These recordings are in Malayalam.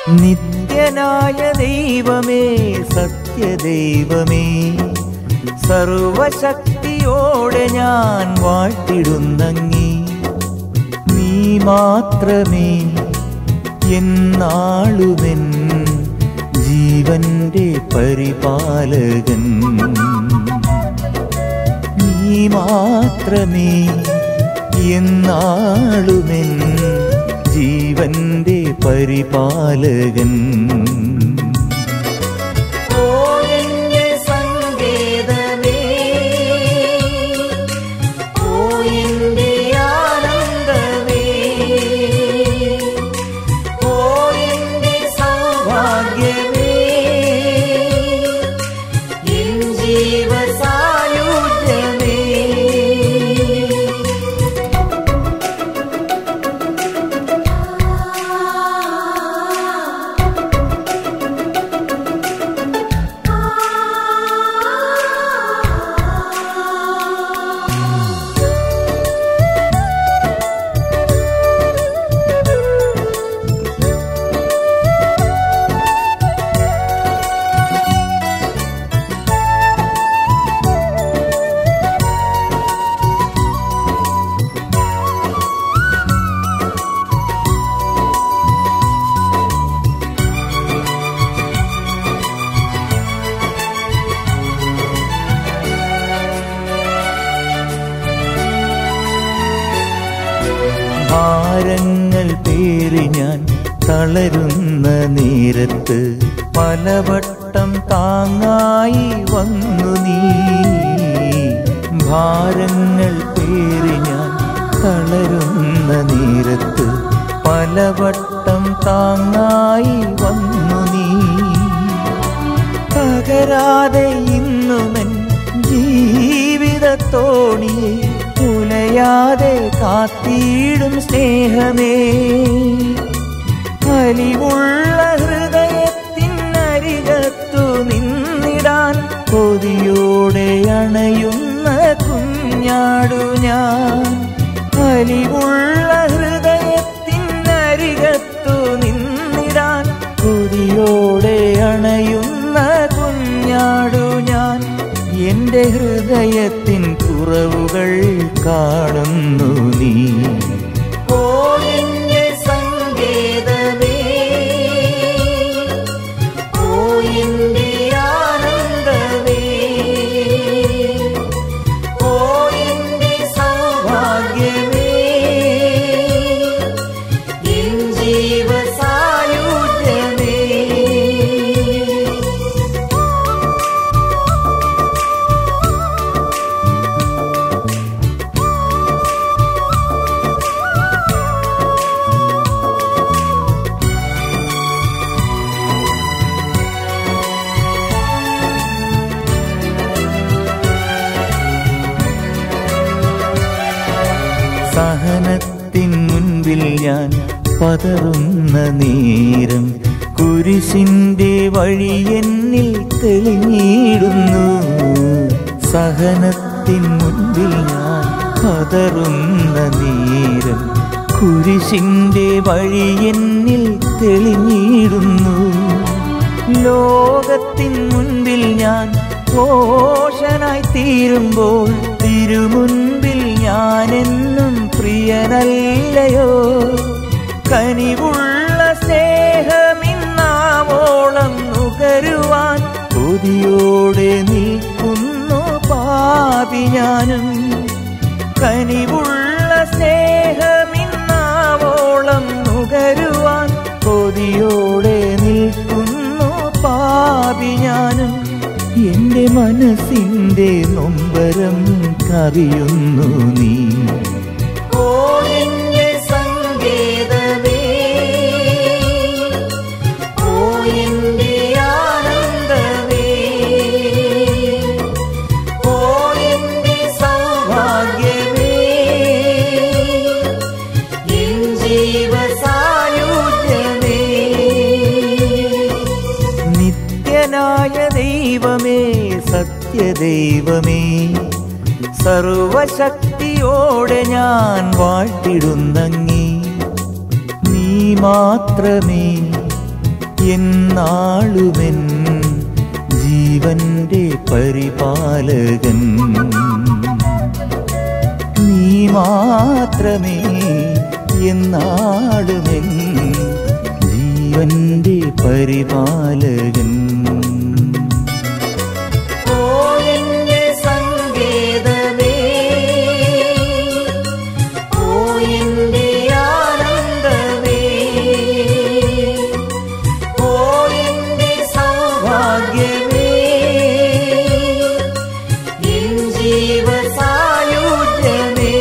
നിത്യനായ ദൈവമേ സത്യദൈവമേ സർവശക്തിയോടെ ഞാൻ വാഴ്ത്തിടുന്നങ്ങി നീ മാത്രമേ എന്നാളുമെൻ ജീവന്റെ പരിപാലകൻ നീ മാത്രമേ എന്നാളുമെൻ ജീവന്റെ പരിപാലകൻ ഓ എന്റെ സങ്കേതമേ ഓ എന്റെ ആനന്ദമേ ഓ എന്റെ സൗഭാഗ്യമേ എൻ ജീവസായുജ്യമേ ഭാരങ്ങൾ പേറി ഞാൻ തളരുന്ന നേരത്ത് പലവട്ടം താങ്ങായി വന്നു നീ ഭാരങ്ങൾ പേറി ഞാൻ തളരുന്ന നേരത്ത് പലവട്ടം താങ്ങായി വന്നു നീ തകരാതെ ഇന്നുമൻ ജീവിതത്തോണിയെ ഉലയാതെ കാത്തിടും സ്നേഹമേ അലിവുള്ള ഹൃദയത്തിനരികത്തു നിന്നിടാൻ കൊതിയോടെ അണയുന്ന കുഞ്ഞാടു ഞാൻ അലിവുള്ള ഹൃദയത്തിനരികത്തു നിന്നിടാൻ കൊതിയോടെ അണയുന്ന കുഞ്ഞാടു ഞാൻ എന്റെ ഹൃദയത്തിൻ കുറവുകൾ കാണുന്നു നീ ഓ എന്റെ സങ്കേതമേ ഓ എന്റെ ആനന്ദമേ ഓ എന്റെ സൗഭാഗ്യമേ എൻ ജീവസായുജ്യമേ സഹനത്തിൻ മുൻപിൽ ഞാൻ പതറുന്ന നേരം കുരിശിന്റെ വഴി എന്നിൽ തെളിഞ്ഞിടുന്നു സഹനത്തിൻ മുൻപിൽ ഞാൻ പതറുന്ന നേരം കുരിശിന്റെ വഴി എന്നിൽ തെളിഞ്ഞിടുന്നു ലോകത്തിൻ മുൻപിൽ ഞാൻ ഘോഷനായി തീരുമ്പോൾ തിരുമുൻപിൽ ഞാനെന്നും പ്രിയനല്ലയോ കനിവുള്ള സ്നേഹമിന്നാവോളം നുകരുവാൻ കൊതിയോടെ നിൽക്കുന്നു പാപി ഞാനും കനിവുള്ള സ്നേഹമിന്നാവോളം നുകരുവാൻ കൊതിയോടെ നിൽക്കുന്നു പാപി ഞാനും എന്റെ മനസ്സിന്റെ നൊമ്പരം കറിയുന്നു നീ ഓ എന്റെ സങ്കേതമേ ഓ എന്റെ ആനന്ദമേ ഓ എന്റെ സൗഭാഗ്യമേ എൻ ജീവസായുജ്യമേ നിത്യനായ ദൈവമേ സത്യദൈവമേ സർവശക്തിയോടെ ഞാൻ വാഴ്ത്തിടുന്നങ്ങി നീ മാത്രമേ എന്നാളുമെൻ ജീവന്റെ പരിപാലകൻ നീ മാത്രമേ എന്നാളുമെൻ ജീവന്റെ പരിപാലകൻ ഓ എന്റെ സങ്കേതമേ ഓ എന്റെ ആനന്ദമേ ഓ എന്റെ സൗഭാഗ്യമേ എൻ ജീവസായുജ്യമേ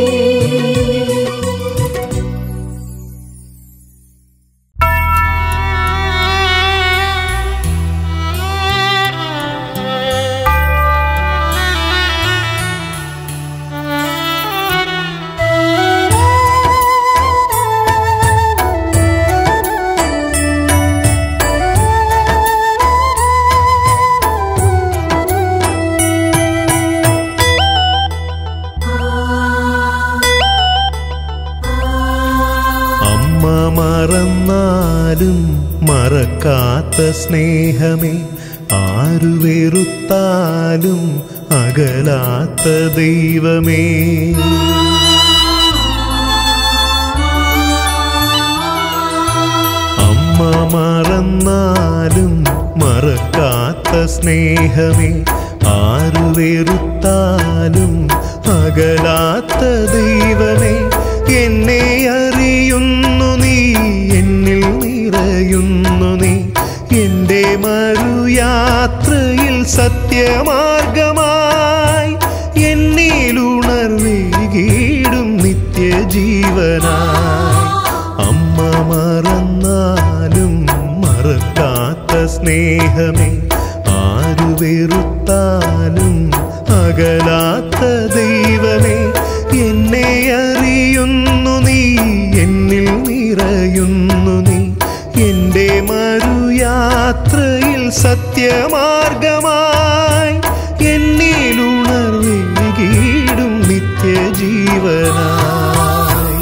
അമ്മ മറന്നാലും മറക്കാത്ത സ്നേഹമേ ആരു വെറുത്താലും അകലാത്ത ദൈവമേ അമ്മ മറന്നാലും മറക്കാത്ത സ്നേഹമേ ആരു വെറുത്താലും അകലാത്ത ദൈവമേ എന്നെ അറിയുന്നു നീ എന്നിൽ നിറയുന്നു നീ എന്റെ മറുയാത്രയിൽ സത്യമാർഗമായി എന്നിലുണർവേകീടും നിത്യജീവനായി അമ്മ മറന്നാലും മറക്കാത്ത സ്നേഹമേ ആരു വെറുത്താലും അകലാത്ത ദൈവമേ എന്നെ അറിയുന്നു നീ എന്നിൽ നിറയുന്നു നീ എന്റെ മറുയാത്രയിൽ സത്യമാർഗമായി എന്നിലുണർവേകീടും നിത്യജീവനായി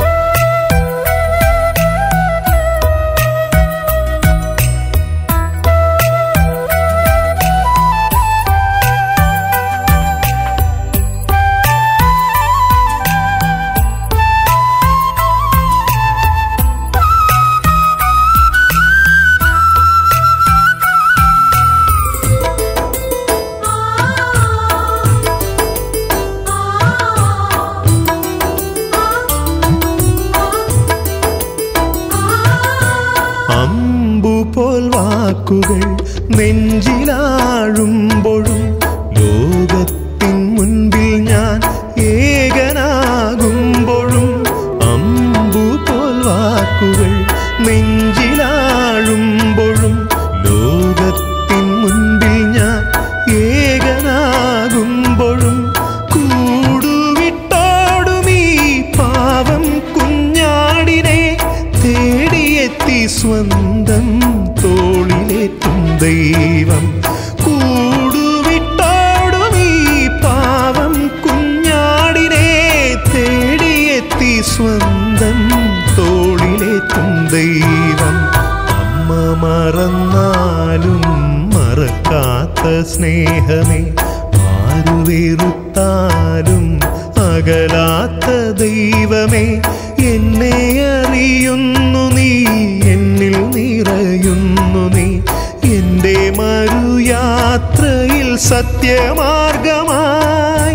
അമ്പുപോൽ വാക്കുകൾ നെഞ്ചിലാഴുമ്പോഴും ലോകത്തിൻ മുൻപിൽ ഞാൻ ഏകനാകുമ്പോഴും അമ്പുപോൽ വാക്കുകൾ നെഞ്ചിലാഴുമ്പോഴും ലോകത്തിൻ മുൻപിൽ ഞാൻ ഏകനാകുമ്പോഴും കൂടുവിട്ടോടും ഈ പാവം കുഞ്ഞാടിനെ തേടിയെത്തി സ്വന്തം തോളിലേറ്റും ദൈവം കൂടുവിട്ടോടും ഈ പാവം കുഞ്ഞാടിനെ തേടിയെത്തി സ്വന്തം തോളിലേറ്റും ദൈവം അമ്മ മറന്നാലും മറക്കാത്ത സ്നേഹമേ ആരു വെറുത്താലും അകലാത്ത ദൈവമേ എന്നെ അറിയുന്നു നീ എന്നിൽ നിറയുന്നു നീ എന്റെ മറുയാത്രയിൽ സത്യമാർഗമായി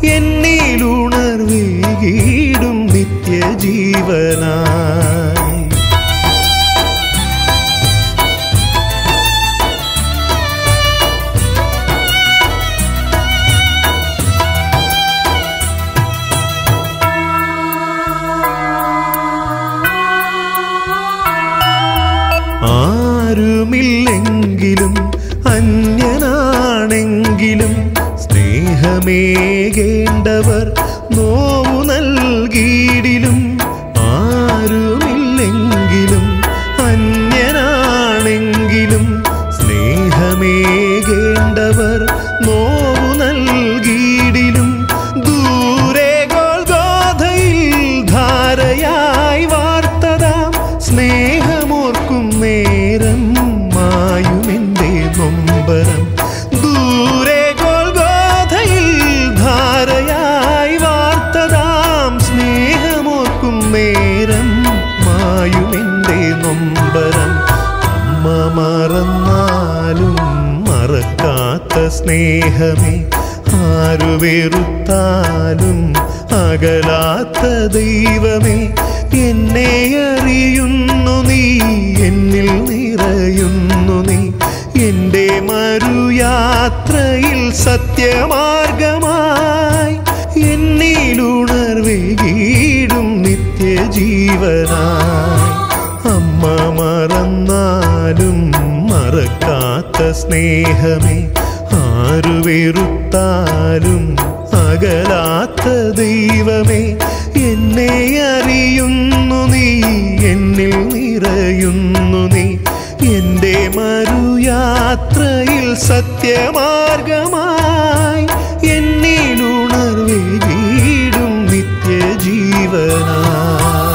എന്നിലുണർവേകീടും നിത്യജീവനായി ആരുമില്ലെങ്കിലും അന്യനാണെങ്കിലും സ്നേഹമേകേണ്ടവർ നോവു നൽകിയിടിലും ആരുമില്ലെങ്കിലും അന്യനാണെങ്കിലും സ്നേഹമേകേണ്ടവർ നോവു നൽകിയിടിലും ദൂരെ ഗോൽഗോധയിൽ ധാരയായി വാർത്തതാം സ്നേഹമോർക്കും നേരം മായുമെൻ്റെ നൊമ്പരം അമ്മ മറന്നാലും മറക്കാത്ത സ്നേഹമേ ആരു വെറുത്താലും അകലാത്ത ദൈവമേ എന്നെ അറിയുന്നു നീ എന്നിൽ നിറയുന്നു നീ എന്റെ മറുയാത്രയിൽ സത്യമാർഗമായി എന്നിലുണർവേകീടും നിത്യജീവനായി അമ്മ മറന്നാലും മറക്കാത്ത സ്നേഹമേ ആരു വെറുത്താലും അകലാത്ത ദൈവമേ എന്നെ അറിയുന്നു നീ എന്നിൽ നിറയുന്നു നീ എന്റെ മറുയാത്രയിൽ സത്യമാർഗമായി എന്നിലുണർവേകീടും നിത്യജീവനായി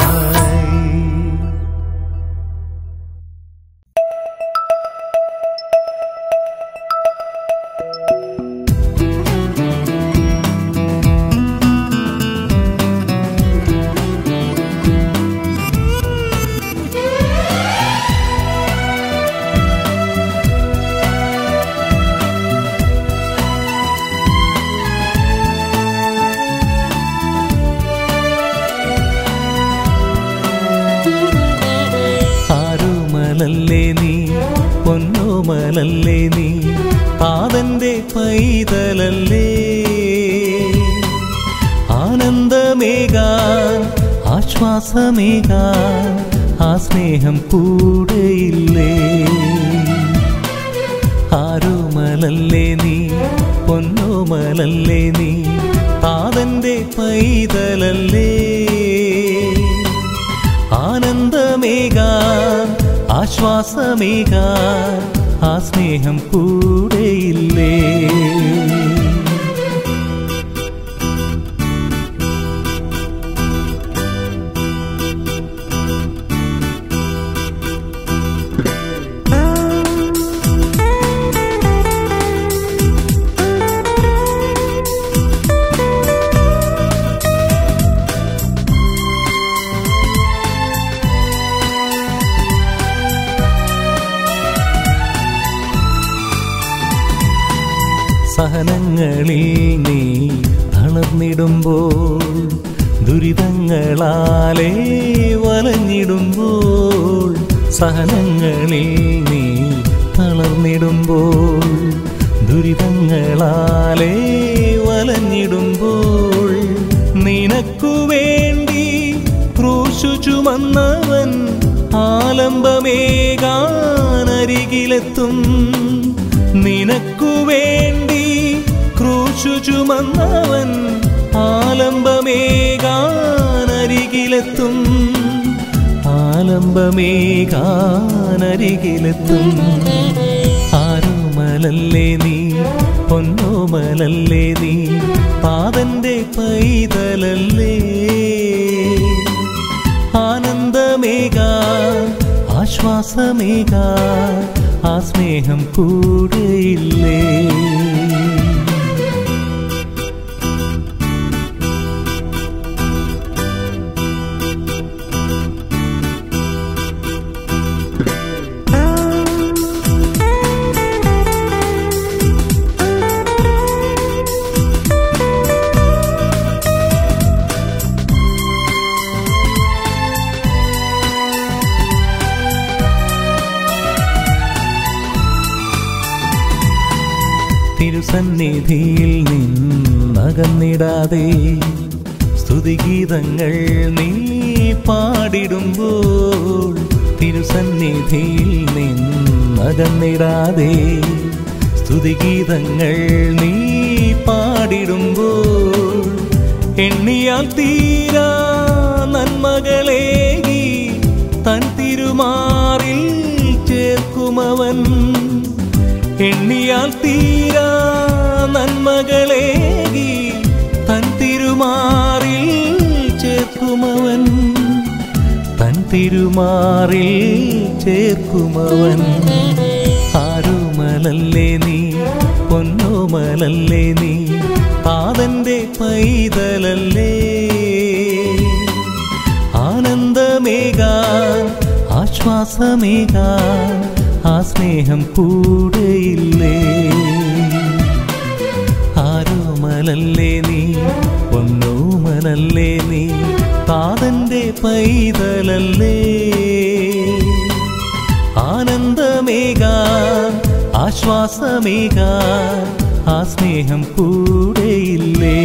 ആരുമലല്ലേ നീ പൊന്നോമലല്ലേ നീ പാതന്റെ പൈതലല്ലേ ആനന്ദമേകാൻ ആശ്വാസമേകാൻ ആ സ്നേഹം കൂടെയില്ലേ ആരുമലല്ലേ നീ പൊന്നോമലല്ലേ നീ പാതന്റെ പൈതലല്ലേ ആനന്ദമേകാൻ ആശ്വാസമേകാൻ ആ സ്നേഹം കൂടെയില്ലേ സഹനങ്ങളിൽ നീ തളർന്നിടുമ്പോൾ ദുരിതങ്ങളാലേ വലഞ്ഞിടുമ്പോൾ സഹനങ്ങളിൽ നീ തളർന്നിടുമ്പോൾ ദുരിതങ്ങളാലേ വലഞ്ഞിടുമ്പോൾ നിനക്കു വേണ്ടി ക്രൂശു ചുമന്നവൻ ആലംബമേകാനരികിലെത്തും നിനക്കു വേണ്ടി ക്രൂശു ചുമന്നവൻ ആലംബമേകാനരികിലെത്തും ആലംബമേകാനരികിലെത്തും ആരോമലല്ലേ നീ പൊന്നോമലല്ലേ നീ പാതന്റെ പൈതലല്ലേ ആനന്ദമേകാൻ ആശ്വാസമേകാൻ ആ സ്നേഹം കൂടെയില്ലേ തിരുസന്നിധിയിൽ നിന്നകന്നിടാതെ സ്തുതിഗീതങ്ങൾ നീ പാടിടുമ്പോൾ തിരുസന്നിധിയിൽ നിന്നകന്നിടാതെ സ്തുതിഗീതങ്ങൾ നീ പാടിടുമ്പോൾ എണ്ണിയാൽ തീരാ നന്മകളേകി തൻ തിരുമാറിൽ ചേർക്കുമവൻ എണ്ണിയാൽ തീരാ നന്മകളേകി തൻ തിരുമാറിൽ ചേർക്കുമവൻ തൻ തിരുമാറിൽ ചേർക്കുമവൻ ആരുമലല്ലേ നീ പൊന്നോമലല്ലേ നീ പാതന്റെ പൈതലല്ലേ ആനന്ദമേകാൻ ആശ്വാസമേകാ ആ സ്നേഹം കൂടെയില്ലേ ആരോമലല്ലേ നീ പൊന്നോമലല്ലേ നീ താതന്റെ പൈതലല്ലേ ആനന്ദമേകാ ആശ്വാസമേകാ ആ സ്നേഹം കൂടെയില്ലേ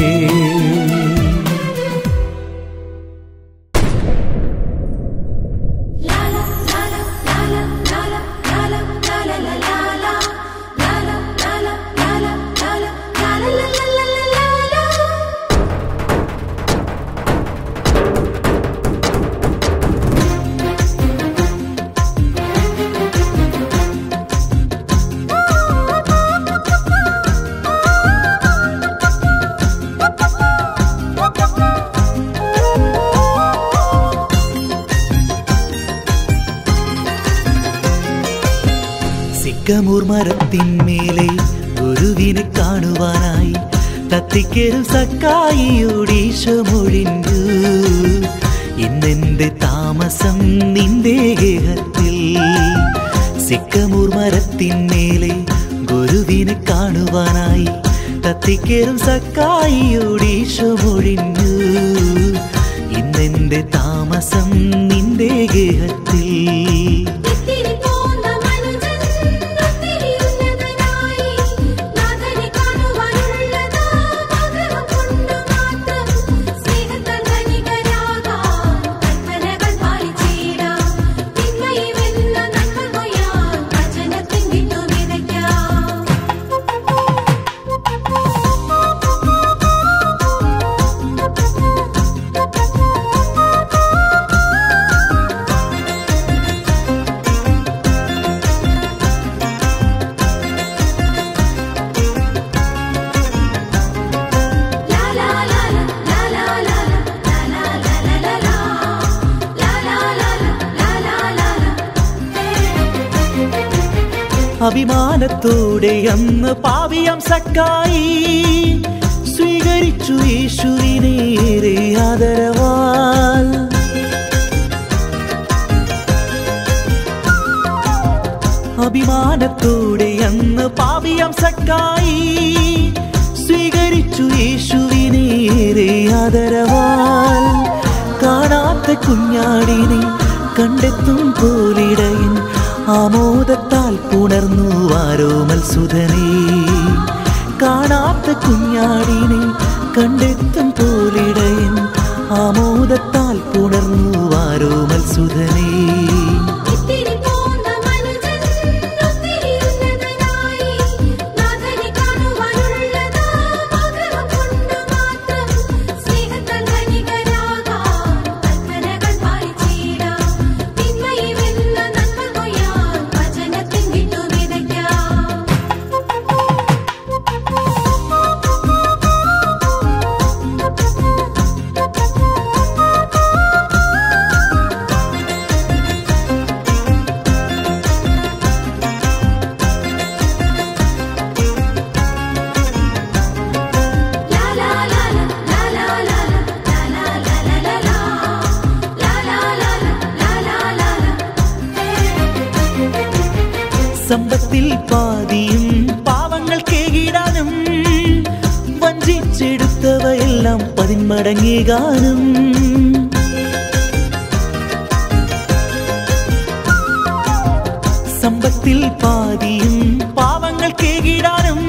സിക്കമൂർ മരത്തിന്മേലെ ഗുരുവിനെ കാണുവാനായി തത്തിക്കരും സക്കായിയോടീശമൊഴിഞ്ഞു ഇന്നെന്റെ താമസം നിന്റെ ഗേഹത്തിൽ സിക്കമൂർ മരത്തിന്മേലെ ഗുരുവിനെ കാണുവാനായി തത്തിക്കരും സക്കായിയോടീശമൊഴിഞ്ഞു ഇന്നെന്റെ താമസം നിന്റെ ഗേഹത്തിൽ അഭിമാനത്തോടെ അന്ന് പാവിയം സക്കായി സ്വീകരിച്ചു യേശുവിനേറെ ആദരവാൽ അഭിമാനത്തോടെ അന്ന് പാവിയം സക്കായി സ്വീകരിച്ചു യേശുവിനേറെ ആദരവാൽ കാണാത്ത കുഞ്ഞാടിനെ കണ്ടെത്തും പോലിടയൻ ആമോദത്താൽ പുണർന്നു ആരോ മത്സുധനെ കാണാത്ത കുഞ്ഞാടിനെ കണ്ടെത്തും പോലിടയൻ ആമോദത്താൽ പുണർന്നു ആരോ മത്സുധനെ സമ്പത്തിൽ പാതിയും പാവങ്ങൾ കേകിടാനും വഞ്ചിച്ചെടുത്തവയെല്ലാം പതിന്മടങ്ങികാനും സമ്പത്തിൽ പാതിയും പാവങ്ങൾ കേകിടാനും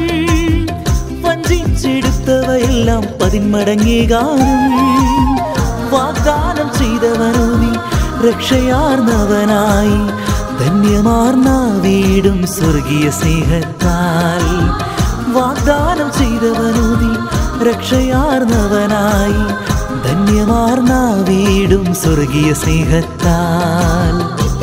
വഞ്ചിച്ചെടുത്തവയെല്ലാം പതിന്മടങ്ങികാനും വാഗ്ദാനം ചെയ്തവനോ നീ രക്ഷയാർന്നവനായി ധന്യമാർന്ന വീടും സ്വർഗീയ സ്നേഹത്താൽ വാഗ്ദാനം ചെയ്തവനോ നീ രക്ഷയാർന്നവനായി ധന്യമാർന്ന വീടും സ്വർഗീയ സ്നേഹത്താൽ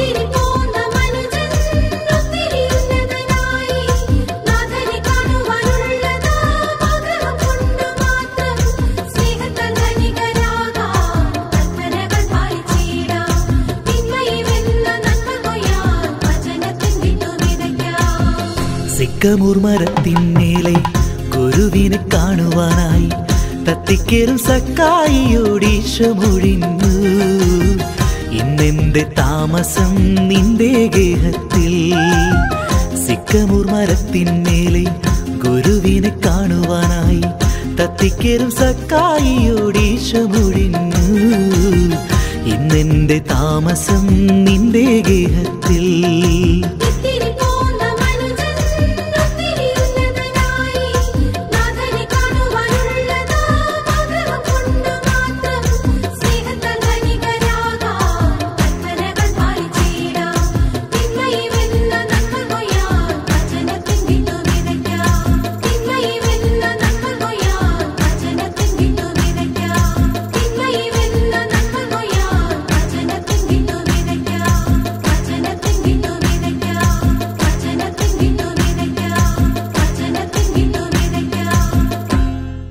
സിക്കമൂർ മരത്തിന്മേലെ ഗുരുവിനെ കാണുവാനായി തത്തിക്കേറും സക്കായിയോടീശമൊഴിഞ്ഞു ഇന്നെന്റെ താമസം നിന്റെ ഗേഹത്തിൽ സിക്കമൂർ മരത്തിന്മേലെ ഗുരുവിനെ കാണുവാനായി തത്തിക്കേറും സക്കായിയോടീശമൊഴിഞ്ഞു ഇന്നെന്റെ താമസം നിന്റെ ഗേഹത്തിൽ ഇത്തിരി പോന്ന മനുജൻ ഒത്തിരി ഉന്നതനായി നാഥനെ കാണുവാനുള്ളതാ ആഗ്രഹം കൊണ്ട് മാത്രം സ്നേഹത്താൽ ധനികരാകാൻ കൽപ്പനകൾ പാലിച്ചിടാം തിന്മയുമെന്ന നന്മ കൊയ്യാൻ വചനത്തിൻ വിത്തു വിതയ്ക്കാം തിന്മയുമെന്ന നന്മ കൊയ്യാൻ വചനത്തിൻ വിത്തു വിതയ്ക്കാം തിന്മയുമെന്ന നന്മ കൊയ്യാൻ വചനത്തിൻ വിത്തു വിതയ്ക്കാം വചനത്തിൻ വിത്തു വിതയ്ക്കാം വചനത്തിൻ വിത്തു വിതയ്ക്കാം വചനത്തിൻ വിത്തു വിതയ്ക്കാം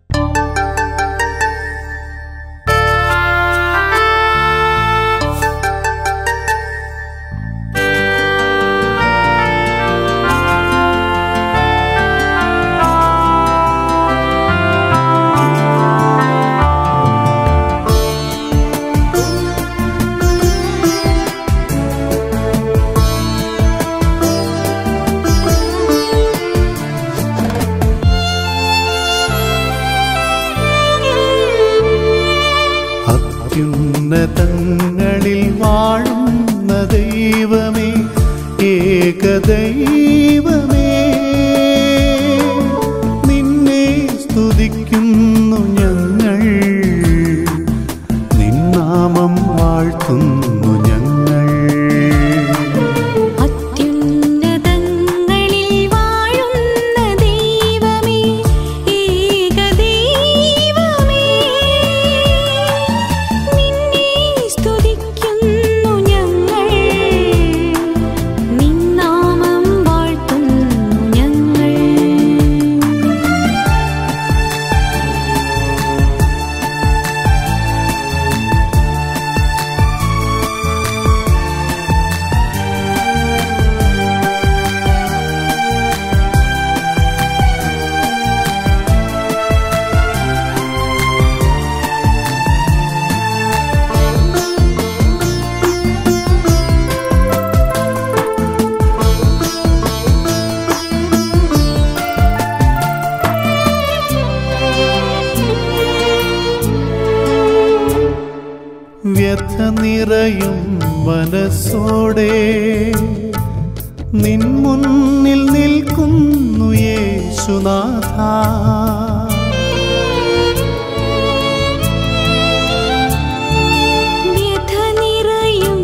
അത്യുന്നതങ്ങളിൽ വാഴുന്ന ദൈവമേ ഏകദൈവമേ നിന്നെ സ്തുതിക്കുന്നു ഞങ്ങൾ നിന്നാമം വാഴ്ത്തുന്നു ഞങ്ങൾ അത്യുന്നതങ്ങളിൽ വാഴുന്ന ദൈവമേ ഏകദൈവമേ നിന്നെ സ്തുതിക്കുന്നു ഞങ്ങൾ നിന്നാമം വാഴ്ത്തുന്നു ഞങ്ങൾ വ്യഥ നിറയും മനസ്സോടെ നിൻ മുന്നിൽ നിൽക്കുന്നു യേശുനാഥ വ്യഥ നിറയും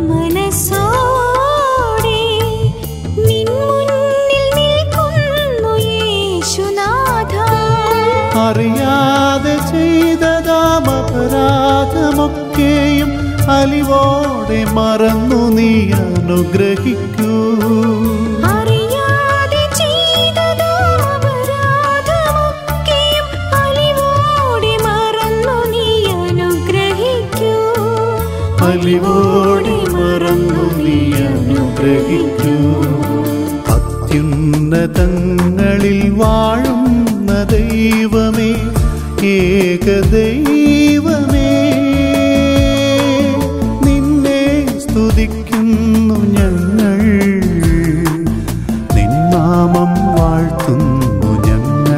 മനസ്സോടെ നിൻ മുന്നിൽ നിൽക്കുന്നു യേശുനാഥ അറിയാതെ ചെയ്തതാം അപരാധമൊക്കെയും അലിവോടെ മറന്നു നീ അനുഗ്രഹിക്കൂ അറിയാതെ ചെയ്തതാപരാധമൊക്കെയും അലിവോടെ മറന്നു നീ അനുഗ്രഹിക്കൂ അലിവോടെ മറന്നു നീ അനുഗ്രഹിക്കൂ അത്യുന്നതങ്ങളിൽ വാഴുന്ന ദൈവമേ ഏകദൈവമേ നിന്നെ സ്തുതിക്കുന്നു ഞങ്ങൾ നിന്നാമം വാഴ്ത്തുന്നു ഞങ്ങൾ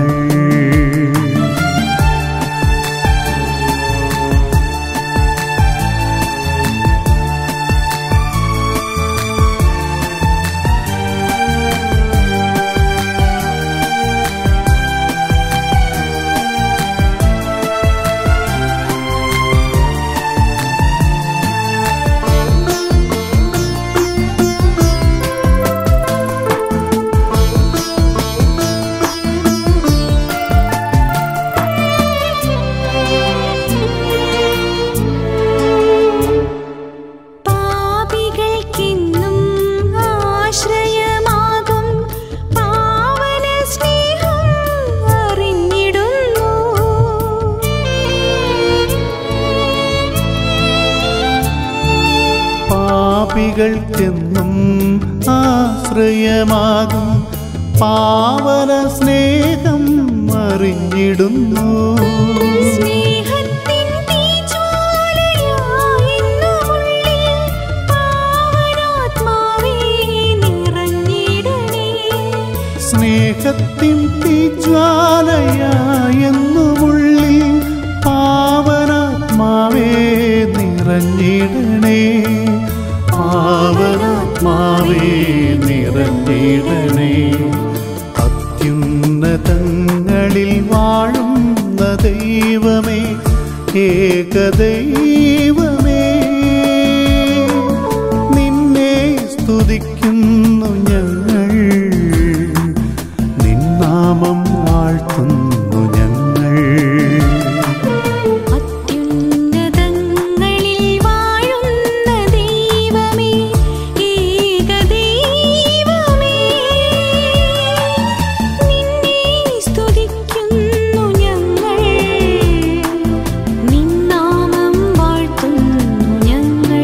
പാപികൾക്കെന്നും ആശ്രയമാകും പാവന സ്നേഹം അറിഞ്ഞിടുന്നു പാപികൾക്കെന്നും ആശ്രയമാകും പാവന സ്നേഹം അറിഞ്ഞിടുന്നു സ്നേഹത്തിൻ തീജ്വാലയായെന്നുമുള്ള സ്നേഹത്തിൻ തീജ്വാലയായെന്നുമുള്ളിൽ പാവനാത്മാവേ നിറഞ്ഞിടണേ പാവനാത്മാവേ നിറഞ്ഞിടണേ അത്യുന്നതങ്ങളിൽ വാഴുന്ന ദൈവമേ ഏകദൈവമേ നിന്നെ സ്തുതിക്കുന്നു ഞങ്ങൾ നിന്നാമം വാഴ്ത്തുന്നു ഞങ്ങൾ അത്യുന്നതങ്ങളിൽ വാഴുന്ന ദൈവമേ ഏകദൈവമേ നിന്നെ സ്തുതിക്കുന്നു ഞങ്ങൾ നിന്നാമം വാഴ്ത്തുന്നു ഞങ്ങൾ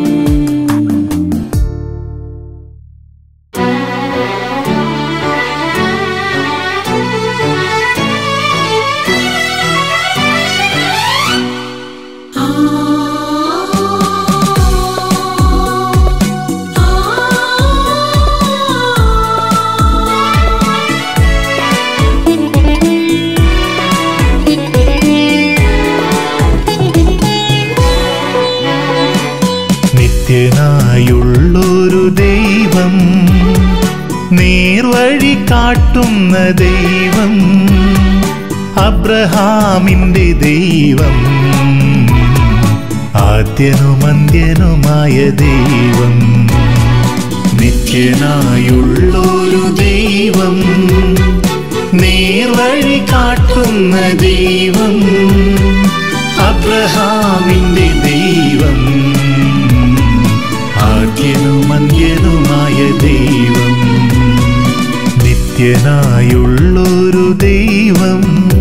നിത്യനായുള്ളൊരു ദൈവം നേർവഴി കാട്ടുന്ന ദൈവം അബ്രഹാമിൻ്റെ ദൈവം ആദ്യനുമന്ത്യനുമായ ദൈവം നിത്യനായുള്ളൊരു ദൈവം നേർവഴി കാട്ടുന്ന ദൈവം അബ്രഹാമിൻ്റെ ദൈവം ആദ്യനുമന്ത്യനുമായ ദൈവം നിത്യനായുള്ളൊരു ദൈവം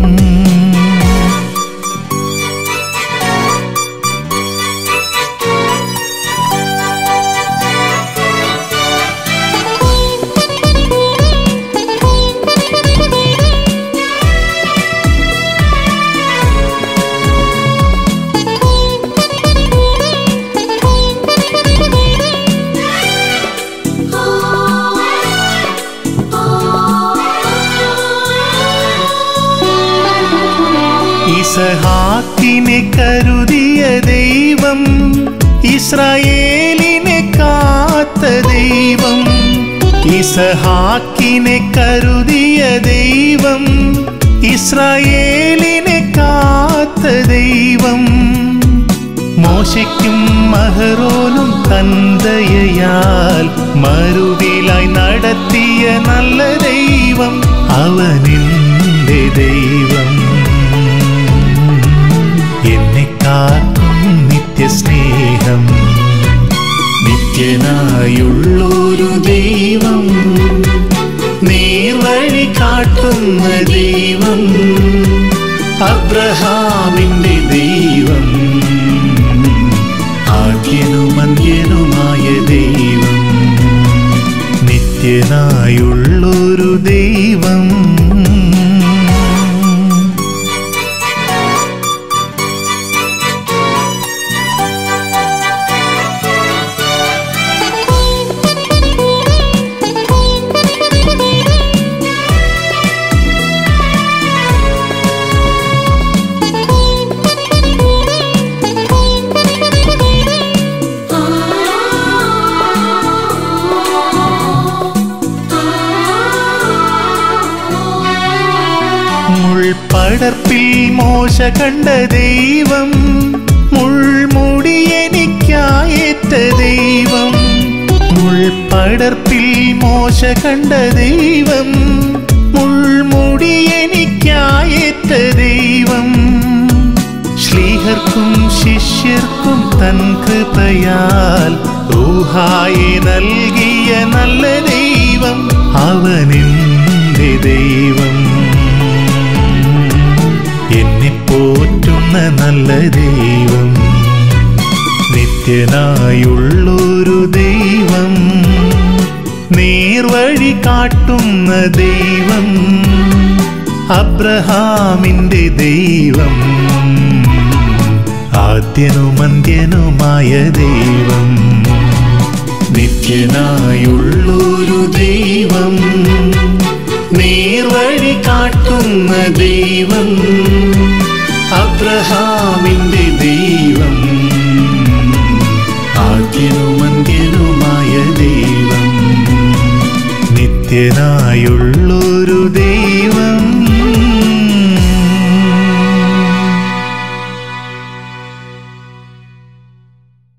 ഇസഹാക്കിനെ കരുതിയ ദൈവം ഇസ്രായേലിനെ കാത്ത ദൈവം ഇസഹാക്കിനെ കരുതിയ ദൈവം ഇസ്രായേലിനെ കാത്ത ദൈവം മോശയ്ക്കും മഹറോനും തന്തയാൽ മരുവിലായി നടത്തിയ നല്ല ദൈവം അവനിന്റെ ദൈവം എന്നെ കാക്കും നിത്യസ്നേഹം നിത്യനായുള്ളൊരു ദൈവം നേർവഴി കാട്ടുന്ന ദൈവം അബ്രഹാമിന്റെ ദൈവം ആദ്യനുമന്ത്യനുമായ ദൈവം നിത്യനായുള്ളൊരു ദൈവം മുൾപടർപ്പിൽ മോശ കണ്ട ദൈവം മുൾമുടി എനിക്കായേറ്റ ദൈവം മുൾപടർപ്പിൽ മോശ കണ്ട ദൈവം മുൾമുടി എനിക്കായേറ്റ ദൈവം ശ്ലീഹർക്കും ശിഷ്യർക്കും തൻ കൃപയാൽ ഊഹായി നൽകിയ നല്ല ദൈവം അവനെന്റെ ദൈവം എന്നെ പോറ്റുന്ന നല്ല ദൈവം നിത്യനായുള്ളൊരു ദൈവം നേർവഴി കാട്ടുന്ന ദൈവം അബ്രഹാമിന്റെ ദൈവം ആദ്യനുമന്ത്യനുമായ ദൈവം നിത്യനായുള്ളൊരു ദൈവം നേർ നേർവഴി കാട്ടുന്ന ദൈവം അബ്രഹാമിന്റെ ദൈവം ആദ്യനും അന്ത്യനുമായ ദൈവം നിത്യനായുള്ളൊരു ദൈവം